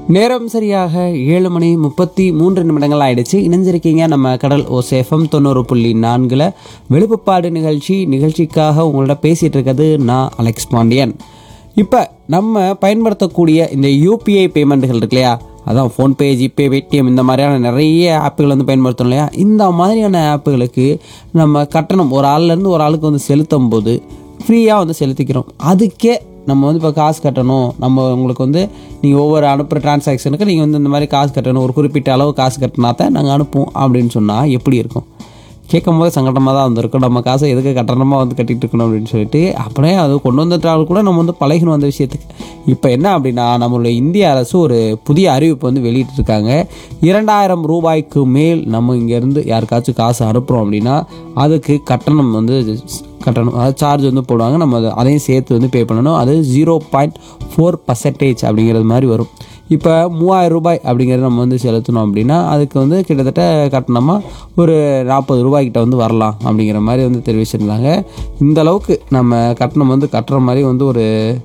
நேரம் சரியாக ஏழு மணி முப்பத்தி மூன்று நிமிடங்கள் ஆயிடுச்சு இணைஞ்சிருக்கீங்க நம்ம கடல் ஓசேஃபம் தொண்ணூறு புள்ளி நான்கில் வெளுப்புப்பாடு நிகழ்ச்சி நிகழ்ச்சிக்காக உங்களோட பேசிகிட்டு இருக்கிறது நான் அலெக்ஸ் பாண்டியன் இப்போ நம்ம பயன்படுத்தக்கூடிய இந்த யூபிஐ பேமெண்ட்டுகள் இருக்கு இல்லையா அதான் ஃபோன்பே ஜிபே பேடிஎம் இந்த மாதிரியான நிறைய ஆப்புகள் வந்து பயன்படுத்தணும் இல்லையா இந்த மாதிரியான ஆப்புகளுக்கு நம்ம கட்டணம் ஒரு ஆள்லேருந்து ஒரு ஆளுக்கு வந்து செலுத்தும் போது ஃப்ரீயாக வந்து செலுத்திக்கிறோம் அதுக்கே நம்ம வந்து இப்போ காசு கட்டணும் நம்ம உங்களுக்கு வந்து நீங்கள் ஒவ்வொரு அனுப்புகிற டிரான்சாக்ஷனுக்கு நீங்கள் வந்து இந்த மாதிரி காசு கட்டணும் ஒரு குறிப்பிட்ட அளவு காசு கட்டினா தான் நாங்கள் அனுப்புவோம் அப்படின்னு சொன்னால் எப்படி இருக்கும் கேட்கும் போது சங்கடமாக தான் வந்திருக்கும் நம்ம காசை எதுக்கு கட்டணமாக வந்து கட்டிட்டு இருக்கணும் அப்படின்னு சொல்லிட்டு அப்படியே அது கொண்டு வந்துட்டாலும் கூட நம்ம வந்து பழகணும் அந்த விஷயத்துக்கு இப்போ என்ன அப்படின்னா நம்மளுடைய இந்திய அரசு ஒரு புதிய அறிவிப்பு வந்து வெளியிட்டிருக்காங்க இரண்டாயிரம் ரூபாய்க்கு மேல் நம்ம இங்கேருந்து யாருக்காச்சும் காசு அனுப்புகிறோம் அப்படின்னா அதுக்கு கட்டணம் வந்து கட்டணும் அதாவது சார்ஜ் வந்து போடுவாங்க நம்ம அதை அதையும் சேர்த்து வந்து பே பண்ணணும் அது ஜீரோ பாயிண்ட் ஃபோர் பர்சன்டேஜ் அப்படிங்கிறது மாதிரி வரும் இப்போ மூவாயிரம் ரூபாய் அப்படிங்கிறது நம்ம வந்து செலுத்தணும் அப்படின்னா அதுக்கு வந்து கிட்டத்தட்ட கட்டணமாக ஒரு நாற்பது ரூபாய்க்கிட்ட வந்து வரலாம் அப்படிங்கிற மாதிரி வந்து தெரிவிச்சிருந்தாங்க இந்த அளவுக்கு நம்ம கட்டணம் வந்து கட்டுற மாதிரி வந்து ஒரு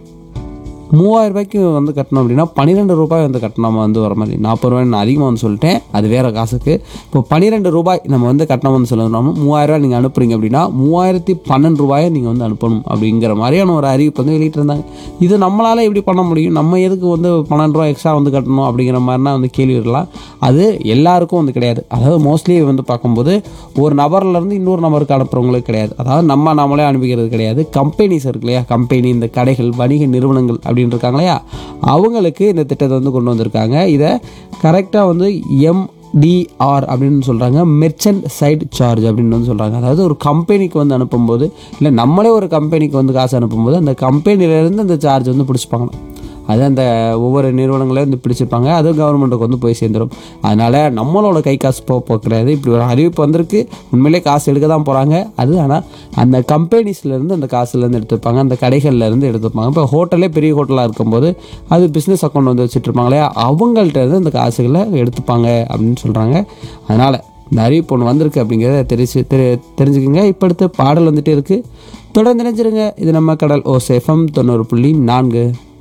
மூவாயிரம் ரூபாய்க்கு வந்து கட்டணும் அப்படின்னா பன்னிரெண்டு ரூபாய் வந்து கட்டணம் வந்து வர மாதிரி நாற்பது ரூபாய் நான் அதிகமாக வந்து சொல்லிட்டேன் அது வேறு காசுக்கு இப்போ பன்னிரெண்டு ரூபாய் நம்ம வந்து கட்டணம் வந்து சொல்லணும் மூவாயிரம் ரூபாய் நீங்கள் அனுப்புறீங்க அப்படின்னா மூவாயிரத்தி பன்னெண்டு ரூபாயை நீங்கள் வந்து அனுப்பணும் அப்படிங்கிற மாதிரியான ஒரு அறிவிப்பு வந்து வெளியிட்டிருந்தாங்க இது நம்மளால் எப்படி பண்ண முடியும் நம்ம எதுக்கு வந்து பன்னெண்டு ரூபா எக்ஸ்ட்ரா வந்து கட்டணும் அப்படிங்கிற மாதிரினா வந்து கேள்வி வரலாம் அது எல்லாருக்கும் வந்து கிடையாது அதாவது மோஸ்ட்லி வந்து பார்க்கும்போது ஒரு நபர்லேருந்து இன்னொரு நபருக்கு அனுப்புறவங்களுக்கு கிடையாது அதாவது நம்ம நாமளே அனுப்பிக்கிறது கிடையாது கம்பெனிஸ் இருக்கு இல்லையா கம்பெனி இந்த கடைகள் வணிக நிறுவனங்கள் அப்படின்னு இருக்காங்க இல்லையா அவங்களுக்கு இந்த திட்டத்தை வந்து கொண்டு வந்திருக்காங்க இதை கரெக்டாக வந்து எம் டிஆர் அப்படின்னு சொல்கிறாங்க மெர்ச்சன்ட் சைட் சார்ஜ் அப்படின்னு வந்து சொல்கிறாங்க அதாவது ஒரு கம்பெனிக்கு வந்து அனுப்பும்போது இல்லை நம்மளே ஒரு கம்பெனிக்கு வந்து காசு அனுப்பும்போது அந்த கம்பெனிலேருந்து அந்த சார்ஜ் வந்து பிடிச்சிப்பாங்க அது அந்த ஒவ்வொரு நிறுவனங்களையும் வந்து பிடிச்சிருப்பாங்க அதுவும் கவர்மெண்ட்டுக்கு வந்து போய் சேர்ந்துடும் அதனால் நம்மளோட கை காசு போக போக கிடையாது இப்படி ஒரு அறிவிப்பு வந்திருக்கு உண்மையிலே காசு எடுக்க தான் போகிறாங்க அது ஆனால் அந்த கம்பெனிஸ்லேருந்து அந்த காசுலேருந்து எடுத்துப்பாங்க அந்த கடைகள்லேருந்து எடுத்துப்பாங்க இப்போ ஹோட்டலே பெரிய ஹோட்டலாக இருக்கும்போது அது பிஸ்னஸ் அக்கௌண்ட் வந்து வச்சுட்ருப்பாங்க இல்லையா அவங்கள்ட்ட இருந்து அந்த காசுகளை எடுத்துப்பாங்க அப்படின்னு சொல்கிறாங்க அதனால் இந்த அறிவிப்பு ஒன்று வந்திருக்கு அப்படிங்கிறத தெரிச்சு தெரி தெரிஞ்சுக்கோங்க இப்போ அடுத்து பாடல் வந்துட்டு இருக்குது தொடர்ந்து நினைச்சிருங்க இது நம்ம கடல் ஓ சேஃபம் தொண்ணூறு புள்ளி நான்கு